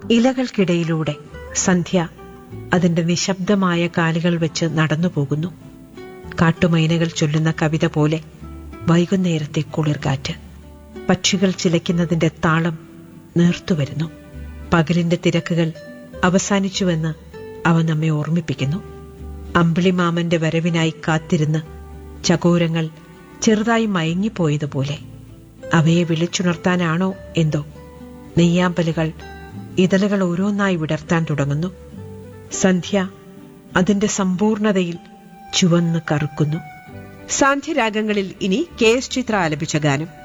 ഇലകൾക്കിടയിലൂടെ സന്ധ്യ അതിന്റെ നിശബ്ദമായ കാലുകൾ വെച്ച് നടന്നു പോകുന്നു കാട്ടുമൈനകൾ ചൊല്ലുന്ന കവിത പോലെ വൈകുന്നേരത്തെ കുളിർകാറ്റ് പക്ഷികൾ ചിലയ്ക്കുന്നതിന്റെ താളം നേർത്തുവരുന്നു പകലിന്റെ തിരക്കുകൾ അവസാനിച്ചുവെന്ന് അവ നമ്മെ ഓർമ്മിപ്പിക്കുന്നു അമ്പിളിമാമന്റെ വരവിനായി കാത്തിരുന്ന് ചകോരങ്ങൾ ചെറുതായി മയങ്ങിപ്പോയതുപോലെ അവയെ വിളിച്ചുണർത്താനാണോ എന്തോ നെയ്യാമ്പലുകൾ ഇതളുകൾ ഓരോന്നായി വിടർത്താൻ തുടങ്ങുന്നു സന്ധ്യ അതിന്റെ സമ്പൂർണതയിൽ ചുവന്ന് കറുക്കുന്നു സാന്ധ്യരാഗങ്ങളിൽ ഇനി കെ എസ് ചിത്ര ആലപിച്ച ഗാനം